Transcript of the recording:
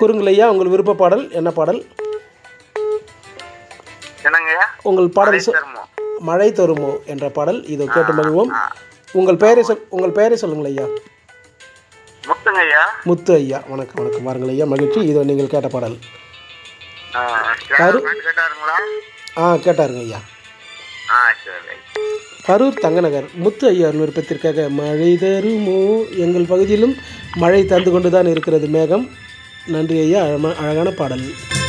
கூறுங்கள் ஐயா உங்கள் விருப்ப பாடல் என்ன பாடல் என்னங்கய்யா உங்கள் பாடல் சொ- தருமோ மழை தருமோ என்ற பாடல் இதோ கேட்டு மகிழ்வோம் உங்கள் பெயரை சொல் உங்கள் பெயரை சொல்லுங்கள் ஐயா முத்துங்கய்யா முத்து ஐயா வணக்கம் வணக்கம் வாருங்கள் ஐயா மகிழ்ச்சி இதோ நீங்கள் கேட்ட பாடல் ஆ, கேட்டாரு- கேட்டாருங்களா ஆ கேட்டாருங்க ஐயா ஆ சரி கரூர் தங்கநகர் முத்து ஐயார் விருப்பத்திற்காக மழை தருமோ எங்கள் பகுதியிலும் மழை தந்து கொண்டு தான் இருக்கிறது மேகம் நன்றி ஐயா அழமா- அழகான பாடல்